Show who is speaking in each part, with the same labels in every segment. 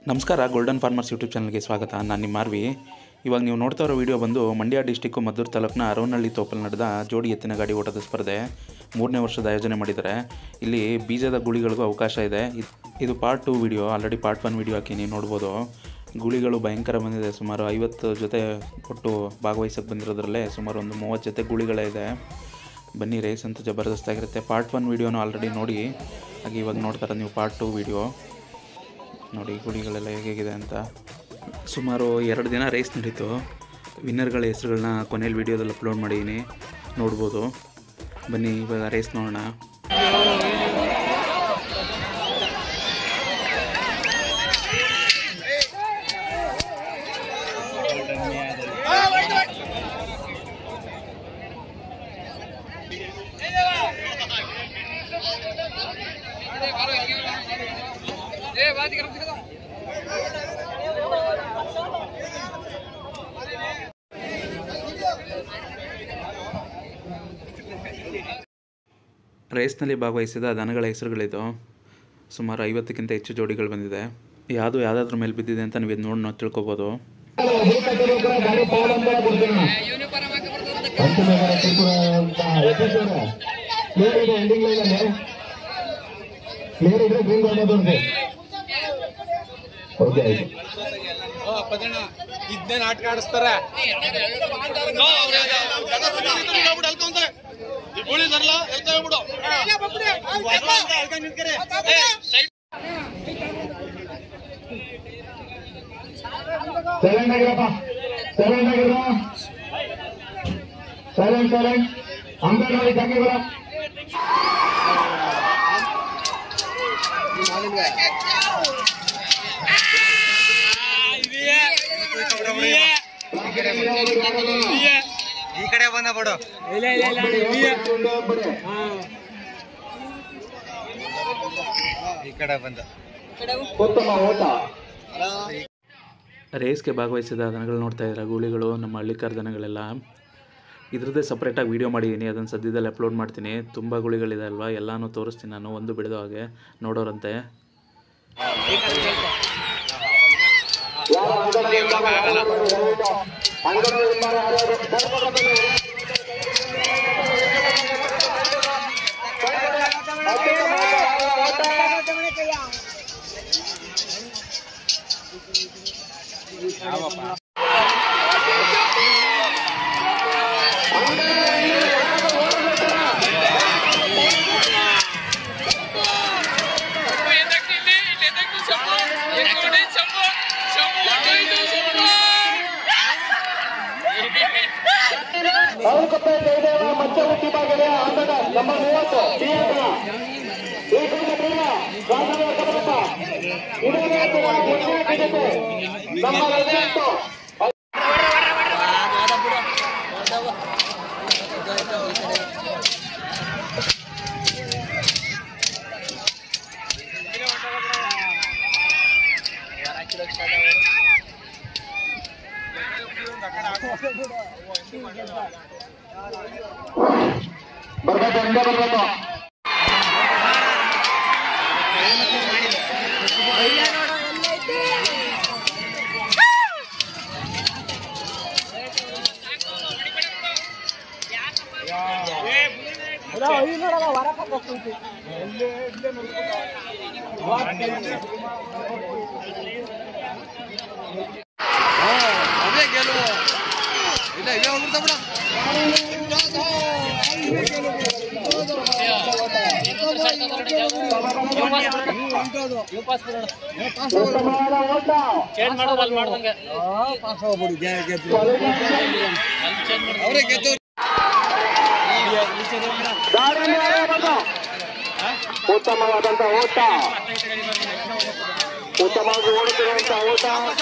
Speaker 1: ನಮಸ್ಕಾರ golden farmers YouTube ಚಾನಲ್ಗೆ ಸ್ವಾಗತ ನಾನು ನಿಮ್ಮ ಮಾರ್ವಿ ಇವಾಗ ನೀವು ನೋಡ್ತಾ ಇರೋ ವಿಡಿಯೋ ಬಂದು ಮಂಡ್ಯ ಡಿಸ್ಟಿಕ್ಕು ಮದ್ದೂರು ತಾಲೂಕಿನ ಅರೋನಹಳ್ಳಿ ತೋಪಲ್ಲಿ ನಡೆದ ಜೋಡಿ ಎತ್ತಿನ ಗಾಡಿ ಓಟದ ಸ್ಪರ್ಧೆ ಮೂರನೇ ವರ್ಷದ ಆಯೋಜನೆ ಮಾಡಿದ್ದಾರೆ ಇಲ್ಲಿ ಬೀಜದ ಗುಳಿಗಳಿಗೂ ಅವಕಾಶ ಇದೆ ಇದ್- ಇದು part two video already part one video ಹಾಕೀನಿ ನೋಡ್ಬೋದು ಗುಳಿಗಳು ಭಯಂಕರ ಬಂದಿದೆ ಸುಮಾರು ಐವತ್ತು ಜೊತೆ ಒಟ್ಟು ಭಾಗವಹಿಸಕ್ಕೆ ಬಂದಿರೋದ್ರಲ್ಲೇ ಸುಮಾರು ಒಂದು ಮೂವತ್ತು ಜೊತೆ ಗುಳಿಗಳೇ ಇದೆ ಬನ್ನಿ ರೇಸ್ ಅಂತೂ ಜಬರ್ದಸ್ತಾಗಿರುತ್ತೆ ಪಾರ್ಟ್ ಒನ್ ವಿಡಿಯೋನು ಆಲ್ರೆಡಿ ನೋಡಿ ಹಾಗೆ ಇವಾಗ ನೋಡ್ತಾರೆ ನೀವು ಪಾರ್ಟ್ ಟು ವಿಡಿಯೋ ನೋಡಿ ಗುಳಿಗಳೆಲ್ಲ ಹೇಗಿದೆ ಅಂತ ಸುಮಾರು ಎರಡು ದಿನ ರೇಸ್ ನಡೀತು ವಿನ್ನರ್ಗಳ ಹೆಸರುಗಳನ್ನ ಕೊನೆಯಲ್ಲಿ ವೀಡಿಯೋದಲ್ಲಿ ಅಪ್ಲೋಡ್ ಮಾಡಿದ್ದೀನಿ ನೋಡ್ಬೋದು ಬನ್ನಿ ಇವಾಗ ರೇಸ್ ನೋಡೋಣ ರೇಸ್ನಲ್ಲಿ ಭಾಗವಹಿಸಿದ ದನಗಳ ಹೆಸರುಗಳಿದು ಸುಮಾರು ಐವತ್ತಕ್ಕಿಂತ ಹೆಚ್ಚು ಜೋಡಿಗಳು ಬಂದಿದೆ ಯಾವುದು ಯಾವುದಾದ್ರ ಮೇಲೆ ಬಿದ್ದಿದೆ ಅಂತ ನೀವು ಇದು ನೋಡಿ ತಿಳ್ಕೊಬೋದು
Speaker 2: ಕ್ಲಿಯರ್ ಇದ್ರೆ ಗ್ರೀನ್ ಮಾಡೋದು ಓಕೆ ಆಯ್ತು
Speaker 3: ಇದನ್ನೇ ನಾಟಕ ಆಡಿಸ್ತಾರೆ
Speaker 2: ಸೈಲೆಂಟ್ ಆಗಿರಪ್ಪ ಸೈಲೆಂಟ್ ಆಗಿರ ಸೈಲೆಂಟ್ ಸೈಲೆಂಟ್ ಅಂಗನವಾಡಿ ತಂಗಿ ಬರ
Speaker 3: ಈ ಕಡೆ ಬಂದ ಬಿಡು ಈ ಕಡೆ ಬಂದ
Speaker 2: ಉತ್ತಮ ಓಟ
Speaker 1: ರೇಸ್ಗೆ ಭಾಗವಹಿಸಿದ ದನಗಳು ನೋಡ್ತಾ ಇದ್ದಾರೆ ಗೂಳಿಗಳು ನಮ್ಮ ಹಳ್ಳಿಕಾರ್ ದನಗಳೆಲ್ಲ ಇದ್ರದ್ದೇ ಸಪ್ರೇಟಾಗಿ ವೀಡಿಯೋ ಮಾಡಿದ್ದೀನಿ ಅದನ್ನು ಸದ್ಯದಲ್ಲಿ ಅಪ್ಲೋಡ್ ಮಾಡ್ತೀನಿ ತುಂಬ ಗುಳಿಗಳಿದೆ ಅಲ್ವಾ ಎಲ್ಲನೂ ತೋರಿಸ್ತೀನಿ ನಾನು ಒಂದು ಬಿಡದೋ ಹಾಗೆ ನೋಡೋರಂತೆ
Speaker 2: ಯಾರ ಅಂಗನವಾಡಿ ಅಂಗನವಾಡಿ ಅವಕಪ್ಪ ಜಯದೇವ ಮಧ್ಯ ಹುಟ್ಟಿಬಾಗಿದೆ ಆಟದ ನಂಬರ್ ಮೂವತ್ತು ಟಿಯಾಟ ಈ ಕಡೆ ಪ್ರೇಮ ರಾಜದೇವ ಕಬರಪ್ಪ ಇದರ ನಂಬರ್ ಹದಿನೆಂಟು ಬರ್ಬೇಕು ಹಿಂದೆ ಬರ್ಬೇಕು
Speaker 3: ಅದೇ ಗೆಲುವು ಇಲ್ಲ ಇವೇ ಹೋಗ್ಬಿಡ್ತಾ ಬಿಡು
Speaker 2: ಉತ್ತಮವಾದ ಓಟ
Speaker 3: ಅವರೇ ಗೆದ್ದು
Speaker 2: ಗಾಡಿ ಮೇಲೆ ಬಂದು. ಉತ್ತಮವಾದಂತ ಓಟ ಉತ್ತಮವಾಗಿ ಓಡುತ್ತಿರುವಂತ ಓಟ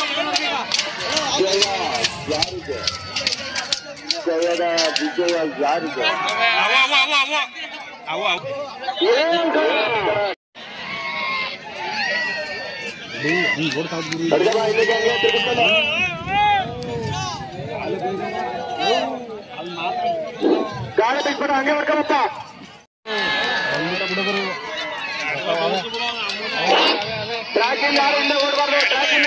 Speaker 2: ಜಯ ಯಾರಿಗೆ ಜಯದ ವಿಜಯ ಯಾರಿಗೆ ಏನ್ ಕಡೆ? ಅಡ್ಗೆ ಬಾ, ಇಲ್ಲಿಗೆ ಹಂಗೆ ತಿರುಗಿಸ್ತಾನೆ. ಗಾಳಿ ಬಿಟ್ಬಿಟ್ಟು ಹಂಗೆ ಹೊಡ್ಕೊಳಪ್ಪ ಟ್ರ್ಯಾಕಿಂಗ್ ಯಾರು ಹಿಂದೆ ಓಡಬಾರ್ದು ಟ್ರ್ಯಾಕಿಂಗ್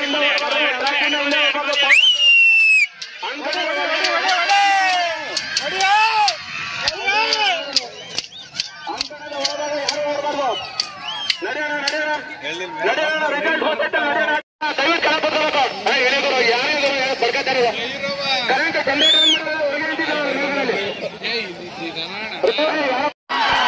Speaker 2: ದಯವಿಟ್ಟು ಕೆಳಗೆ ಬರ್ಬೇಕು ಹಾ, ಎಳೆದರು ಯಾರು ಬರ್ಕತ್ತಾರೆ ಕರೆಂಟ್ ಜನರೇಟರ್ ಹೊರಗೆ ನಿಂತಿದ್ದಾರೆ ಮೇಲ್ಗಡೆ. ರಿಪೋರ್ಟ್ ಯಾರು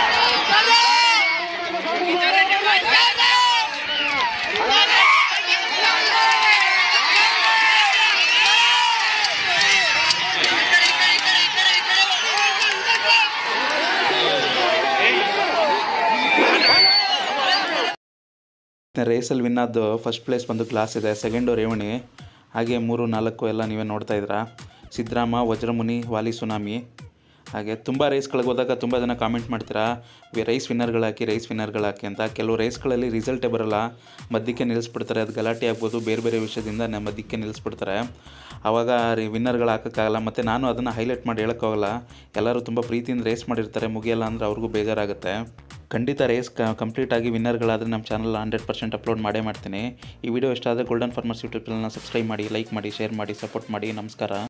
Speaker 1: ರೇಸಲ್ಲಿ ವಿನ್ ಆದ್ದು ಫಸ್ಟ್ ಪ್ಲೇಸ್ ಬಂದು ಕ್ಲಾಸ್ ಇದೆ ಸೆಕೆಂಡು ರೇವಣಿ ಹಾಗೆ ಮೂರು ನಾಲ್ಕು ಎಲ್ಲ ನೀವೇ ನೋಡ್ತಾ ಇದ್ದೀರಾ ಸಿದ್ದರಾಮ ವಜ್ರಮುನಿ ವಾಲಿ ಸುನಾಮಿ ಹಾಗೆ ತುಂಬ ರೇಸ್ಗಳಿಗೆ ಹೋದಾಗ ತುಂಬ ಜನ ಕಾಮೆಂಟ್ ಮಾಡ್ತೀರಾ ವಿ- ರೈಸ್ ವಿನ್ನರ್ಗಳು ಹಾಕಿ ರೈಸ್ ವಿನ್ನರ್ಗಳು ಹಾಕಿ ಅಂತ ಕೆಲವು ರೇಸ್ಗಳಲ್ಲಿ ರಿಸಲ್ಟೇ ಬರಲ್ಲ ಮಧ್ಯಕ್ಕೆ ನಿಲ್ಲಿಸ್ಬಿಡ್ತಾರೆ ಅದು ಗಲಾಟೆ ಆಗ್ಬೋದು ಬೇರೆ ಬೇರೆ ವಿಷಯದಿಂದ ನಮ್ಮ ಮಧ್ಯಕ್ಕೆ ನಿಲ್ಲಿಸ್ಬಿಡ್ತಾರೆ ಆವಾಗ ವಿನ್ನರ್ಗಳು ಹಾಕೋಕ್ಕಾಗಲ್ಲ ಮತ್ತು ನಾನು ಅದನ್ನು ಹೈಲೈಟ್ ಮಾಡಿ ಹೇಳೋಕ್ಕಾಗಲ್ಲ ಎಲ್ಲರೂ ತುಂಬ ಪ್ರೀತಿಯಿಂದ ರೇಸ್ ಮಾಡಿರ್ತಾರೆ ಮುಗಿಯಲ್ಲ ಅಂದರೆ ಅವ್ರಿಗೂ ಬೇಜಾರಾಗುತ್ತೆ ಖಂಡಿತ ರೇಸ್ ಕಂಪ್ಲೀಟ್ ಆಗಿ ವಿನ್ನರ್ಗಳಾದರೆ ನಮ್ಮ ಚಾನಲ್ ಹಂಡ್ರೆಡ್ ಪರ್ಸೆಂಟ್ ಅಪ್ಲೋಡ್ ಮಾಡೇ ಮಾಡ್ತೀನಿ ಈ ವಿಡಿಯೋ ಇಷ್ಟ ಆದರೆ ಗೋಲ್ಡನ್ ಫಾರ್ಮರ್ಸ್ ಯೂಟ್ಯೂಬ್ ಚಾನಲ್ನ ಸಬ್ಸ್ಕ್ರೈಬ್ ಮಾಡಿ ಲೈಕ್ ಮಾಡಿ ಶೇರ್ ಮಾಡಿ ಸಪೋರ್ಟ್ ಮಾಡಿ ನಮಸ್ಕಾರ